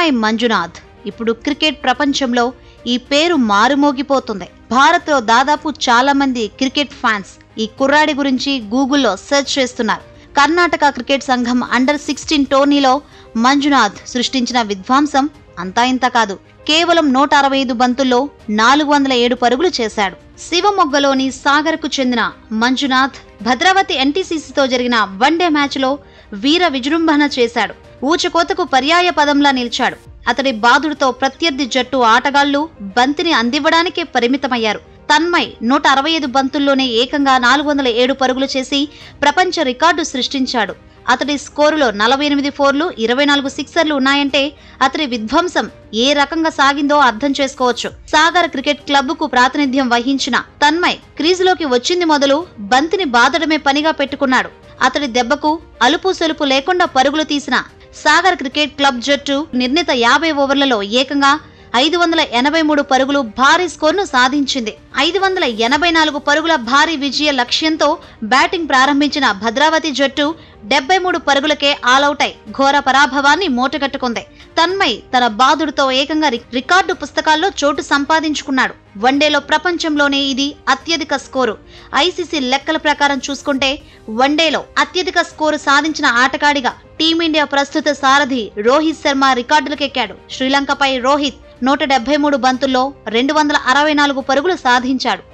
తన్మయ్ మంజునాథ్ ఇప్పుడు క్రికెట్ ప్రపంచంలో ఈ పేరు మారుమోగిపోతుంది భారత్లో దాదాపు చాలా మంది క్రికెట్ ఫ్యాన్స్ ఈ కుర్రాడి గురించి గూగుల్లో సెర్చ్ చేస్తున్నారు కర్ణాటక క్రికెట్ సంఘం అండర్ సిక్స్టీన్ టోర్నీలో మంజునాథ్ సృష్టించిన విధ్వంసం అంతా ఇంత కాదు కేవలం నూట అరవై ఐదు బంతుల్లో నాలుగు వందల ఏడు పరుగులు చేశాడు శివమొగ్గలోని సాగర్కు చెందిన మంజునాథ్ భద్రావతి ఎన్టీసీసీతో జరిగిన వన్డే మ్యాచ్లో వీర విజృంభణ చేశాడు ఊచకోతకు పర్యాయ పదంలా నిలిచాడు అతడి బాదుడితో ప్రత్యర్థి జట్టు ఆటగాళ్లు బంతిని అందివ్వడానికే పరిమితమయ్యారు తన్మయ్ నూట అరవై ఐదు బంతుల్లోనే ఏకంగా నాలుగు వందల ఏడు పరుగులు చేసి ప్రపంచ రికార్డు సృష్టించాడు అతడి స్కోరులో నలభై ఎనిమిది ఫోర్లు ఇరవై నాలుగు సిక్సర్లు ఉన్నాయంటే అతడి విధ్వంసం ఏ రకంగా సాగిందో అర్థం చేసుకోవచ్చు సాగర్ క్రికెట్ క్లబ్కు ప్రాతినిధ్యం వహించిన తన్మయ్ క్రీజులోకి వచ్చింది మొదలు బంతిని బాదడమే పనిగా పెట్టుకున్నాడు అతడి దెబ్బకు అలుపు సొలుపు లేకుండా పరుగులు తీసిన సాగర్ క్రికెట్ క్లబ్ జట్టు నిర్ణీత యాభై ఓవర్లలో ఏకంగా ఐదు వందల ఎనభై మూడు పరుగులు భారీ స్కోర్ను సాధించింది ఐదు వందల ఎనభై నాలుగు పరుగుల భారీ విజయ లక్ష్యంతో బ్యాటింగ్ ప్రారంభించిన భద్రావతి జట్టు డెబ్బై మూడు పరుగులకే ఆలౌట్ అయి ఘోర పరాభవాన్ని మూటగట్టుకుంది తన్మయ్ తన బాదుడితో ఏకంగా రి- రికార్డు పుస్తకాల్లో చోటు సంపాదించుకున్నాడు వన్డేలో ప్రపంచంలోనే ఇది అత్యధిక స్కోరు ఐసీసీ లెక్కల ప్రకారం చూసుకుంటే వన్డేలో అత్యధిక స్కోరు సాధించిన ఆటగాడిగా టీమిండియా ప్రస్తుత సారథి రోహిత్ శర్మ రికార్డులకెక్కాడు శ్రీలంకపై రోహిత్ నూట డెబ్బై మూడు బంతుల్లో రెండు వందల అరవై నాలుగు పరుగులు సాధించాడు